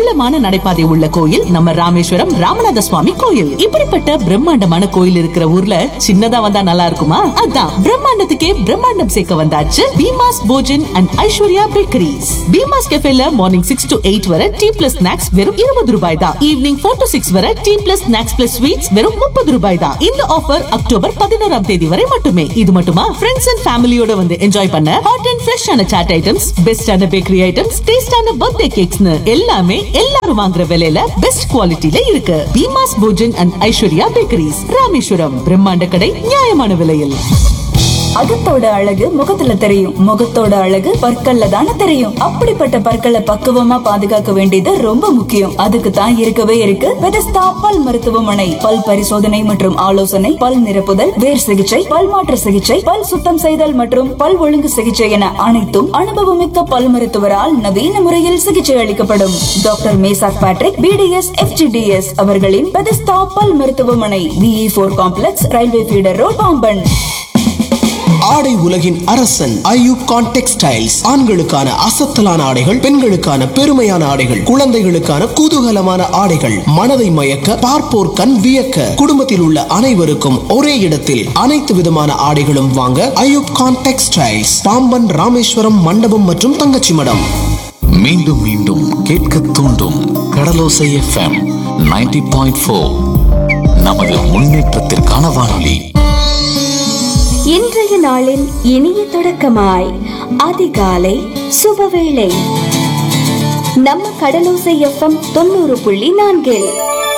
அகலமான நடைபாதை உள்ள கோயில் நம்ம ராமேஸ்வரம் ராமநாத சுவாமி கோயில் இப்படிப்பட்ட பிரம்மாண்டமான கோயில் இருக்கிற ஊர்ல சின்னதா வந்தா நல்லா இருக்குமா அதான் பிரம்மாண்டத்துக்கே பிரம்மாண்டம் சேர்க்க வந்தாச்சு பீமாஸ் போஜன் அண்ட் ஐஸ்வர்யா பேக்கரிஸ் பீமாஸ் கெஃபேல மார்னிங் சிக்ஸ் டு எயிட் வரை டீ பிளஸ் ஸ்நாக்ஸ் வெறும் இருபது ரூபாய் தான் ஈவினிங் ஃபோர் டு சிக்ஸ் வரை tea plus snacks plus sweets வெறும் முப்பது ரூபாய் தான் இந்த ஆஃபர் அக்டோபர் பதினோராம் தேதி வரை மட்டுமே இது மட்டுமா ஃப்ரெண்ட்ஸ் அண்ட் ஃபேமிலியோட வந்து என்ஜாய் பண்ண ஹாட் அண்ட் ஃப்ரெஷ்ஷான சாட் ஐட்டம்ஸ் பெஸ்டான பேக்கரி ஐட்டம்ஸ் டேஸ்டான பர்த்டே கேக்ஸ்னு எல்லாமே எல்லாரும் வாங்குற விலையில பெஸ்ட் குவாலிட்டில இருக்கு பீமாஸ் போஜன் அண்ட் ஐஸ்வர்யா பேக்கரிஸ் ராமேஸ்வரம் பிரம்மாண்ட கடை நியாயமான விலையில் அகத்தோட அழகு முகத்துல தெரியும் முகத்தோட அழகு பற்கள்ல தானே தெரியும் அப்படிப்பட்ட பற்களை பக்குவமா பாதுகாக்க வேண்டியது ரொம்ப முக்கியம் அதுக்கு தான் இருக்கவே இருக்கு பெதஸ்தா பல் மருத்துவமனை பல் பரிசோதனை மற்றும் ஆலோசனை பல் நிரப்புதல் வேர் சிகிச்சை பல் மாற்று சிகிச்சை பல் சுத்தம் செய்தல் மற்றும் பல் ஒழுங்கு சிகிச்சை என அனைத்தும் அனுபவமிக்க பல் மருத்துவரால் நவீன முறையில் சிகிச்சை அளிக்கப்படும் doctor Meshach Patrick BDS FGDS அவர்களின் பெதஸ்தா பல் மருத்துவமனை விஇ போர் complex railway feeder road Pamban ஆடை உலகின் அரசன் ஐயூப் கான் டெக்ஸ்டைல்ஸ் ஆண்களுக்கான அசத்தலான ஆடைகள் பெண்களுக்கான பெருமையான ஆடைகள் குழந்தைகளுக்கான குதூகலமான ஆடைகள் மனதை மயக்க பார்ப்போர் கண் வியக்க குடும்பத்தில் உள்ள அனைவருக்கும் ஒரே இடத்தில் அனைத்து விதமான ஆடைகளும் வாங்க ஐயூப் கான் டெக்ஸ்டைல்ஸ் பாம்பன் ராமேஸ்வரம் மண்டபம் மற்றும் தங்கச்சி மடம் மீண்டும் மீண்டும் கேட்க தூண்டும் கடலோசை எஃப்எம் 90.4 பாயிண்ட் ஃபோர் நமது முன்னேற்றத்திற்கான வானொலி இன்றைய நாளின் இனிய தொடக்கமாய் அதிகாலை சுபவேளை நம்ம கடலோசை எஃப்எம் தொண்ணூறு புள்ளி நான்கில்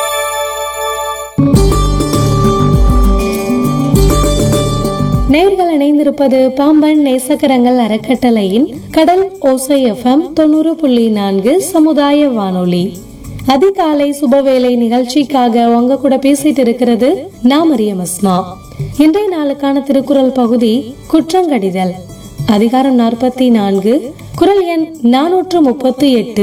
நேர்கள் இணைந்திருப்பது பாம்பன் நேசக்கரங்கள் அறக்கட்டளையின் கடல் ஓசை எஃப்எம் தொண்ணூறு புள்ளி நான்கு சமுதாய வானொலி அதிகாலை சுபவேளை நிகழ்ச்சிக்காக உங்க கூட பேசிட்டு இருக்கிறது நான் மரியம் அஸ்மா இன்றைய நாளுக்கான திருக்குறள் பகுதி குற்றங்கடிதல் அதிகாரம் நாற்பத்தி நான்கு குரல் எண் நானூற்று முப்பத்தி எட்டு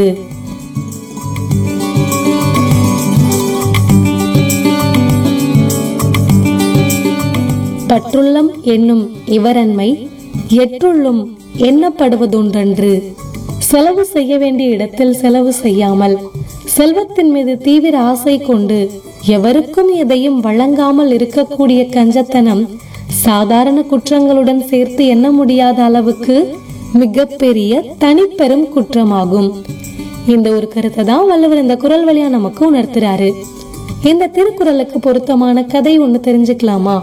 பற்றுள்ளம் என்னும் இவரன்மை எற்றுள்ளும் எண்ணப்படுவதுண்டன்று செலவு செய்ய வேண்டிய இடத்தில் செலவு செய்யாமல் செல்வத்தின் மீது தீவிர ஆசை கொண்டு எவருக்கும் எதையும் வழங்காமல் இருக்கக்கூடிய கஞ்சத்தனம் சாதாரண குற்றங்களுடன் சேர்த்து எண்ண முடியாத அளவுக்கு மிகப்பெரிய தனிப்பெரும் குற்றமாகும் இந்த ஒரு கருத்தை தான் வள்ளுவர் இந்த குரல் வழியா நமக்கு உணர்த்துறாரு இந்த திருக்குறளுக்கு பொருத்தமான கதை ஒண்ணு தெரிஞ்சுக்கலாமா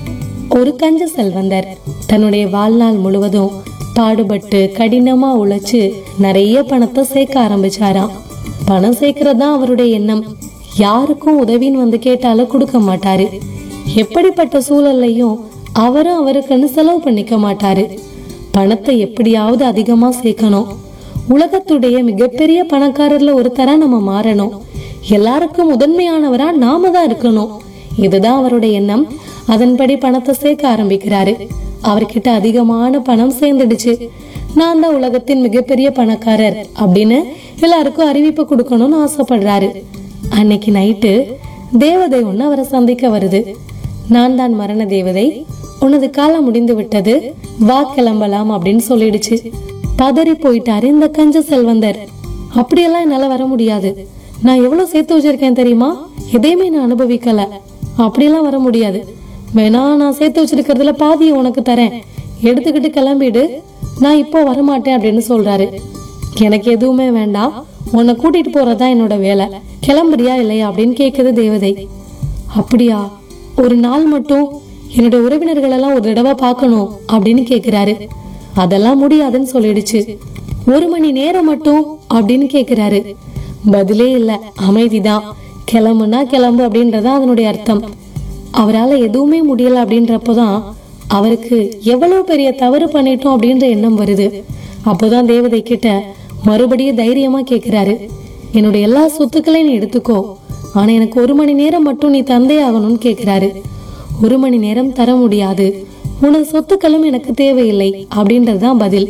ஒரு கஞ்ச செல்வந்தர் தன்னுடைய வாழ்நாள் முழுவதும் பாடுபட்டு கடினமா உழைச்சு நிறைய பணத்தை சேர்க்க ஆரம்பிச்சாராம் பணம் சேர்க்கறதா அவருடைய எண்ணம் யாருக்கும் உதவின்னு வந்து கேட்டாலும் கொடுக்க மாட்டாரு எப்படிப்பட்ட சூழல்லையும் அவரும் அவருக்குன்னு செலவு பண்ணிக்க மாட்டாரு பணத்தை எப்படியாவது அதிகமா சேர்க்கணும் உலகத்துடைய மிகப்பெரிய பணக்காரர்ல ஒருத்தரா நம்ம மாறணும் எல்லாருக்கும் முதன்மையானவரா நாம தான் இருக்கணும் இதுதான் அவருடைய எண்ணம் அதன்படி பணத்தை சேர்க்க ஆரம்பிக்கிறாரு அவர்கிட்ட அதிகமான பணம் சேர்ந்துடுச்சு நான் தான் உலகத்தின் மிகப்பெரிய பணக்காரர் அப்படின்னு எல்லாருக்கும் அறிவிப்பு கொடுக்கணும்னு ஆசைப்படுறாரு அன்னைக்கு நைட்டு தேவதை ஒண்ணு அவரை சந்திக்க வருது நான் தான் மரண தேவதை உனது காலம் முடிந்து விட்டது வா கிளம்பலாம் அப்படின்னு சொல்லிடுச்சு பதறி போயிட்டாரு இந்த கஞ்ச செல்வந்தர் அப்படியெல்லாம் என்னால வர முடியாது நான் எவ்வளவு சேர்த்து வச்சிருக்கேன் தெரியுமா எதையுமே நான் அனுபவிக்கல அப்படியெல்லாம் வர முடியாது வேணா நான் சேர்த்து வச்சிருக்கிறதுல பாதியை உனக்கு தரேன் எடுத்துக்கிட்டு கிளம்பிடு நான் இப்போ வரமாட்டேன் அப்படின்னு சொல்றாரு எனக்கு எதுவுமே வேண்டாம் உன்னை கூட்டிட்டு போறதா என்னோட வேலை கிளம்புறியா இல்லையா அப்படின்னு கேக்குது தேவதை அப்படியா ஒரு நாள் மட்டும் என்னோட உறவினர்கள் எல்லாம் ஒரு தடவை பார்க்கணும் அப்படின்னு கேக்குறாரு அதெல்லாம் முடியாதுன்னு சொல்லிடுச்சு ஒரு மணி நேரம் மட்டும் அப்படின்னு கேக்குறாரு பதிலே இல்ல அமைதிதான் கிளம்புனா கிளம்பு அப்படின்றதா அதனுடைய அர்த்தம் அவரால் எதுவுமே முடியல அப்படின்றப்பதான் அவருக்கு எவ்வளவு பெரிய தவறு பண்ணிட்டோம் அப்படின்ற எண்ணம் வருது அப்போதான் தேவதை கிட்ட மறுபடியும் தைரியமா கேக்குறாரு என்னுடைய எல்லா சொத்துக்களையும் நீ எடுத்துக்கோ ஆனா எனக்கு ஒரு மணி நேரம் மட்டும் நீ தந்தை ஆகணும்னு கேக்குறாரு ஒரு மணி நேரம் தர முடியாது உனது சொத்துக்களும் எனக்கு தேவையில்லை அப்படின்றதுதான் பதில்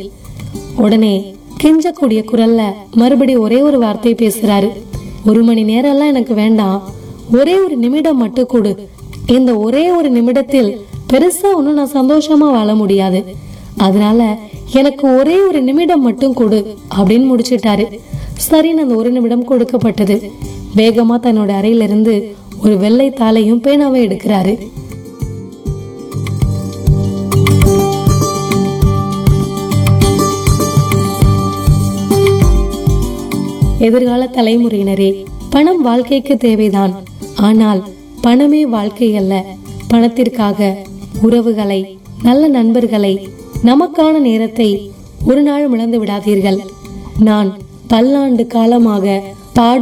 உடனே கெஞ்சக்கூடிய குரல்ல மறுபடி ஒரே ஒரு வார்த்தை பேசுறாரு ஒரு மணி நேரம் எல்லாம் எனக்கு வேண்டாம் ஒரே ஒரு நிமிடம் மட்டும் கொடு இந்த ஒரே ஒரு நிமிடத்தில் பெருசா ஒன்றும் நான் சந்தோஷமா வாழ முடியாது அதனால எனக்கு ஒரே ஒரு நிமிடம் மட்டும் கொடு அப்படின்னு முடிச்சிட்டாரு சரின்னு அந்த ஒரு நிமிடம் கொடுக்கப்பட்டது வேகமா தன்னோட அறையிலிருந்து ஒரு வெள்ளை தாளையும் பேனாவை எடுக்கிறாரு எதிர்கால தலைமுறையினரே பணம் வாழ்க்கைக்கு தேவைதான் ஆனால் பணமே வாழ்க்கை அல்ல பணத்திற்காக உறவுகளை நல்ல நண்பர்களை நமக்கான நேரத்தை ஒரு நாள் இழந்து விடாதீர்கள் நான் பல்லாண்டு காலமாக பாடு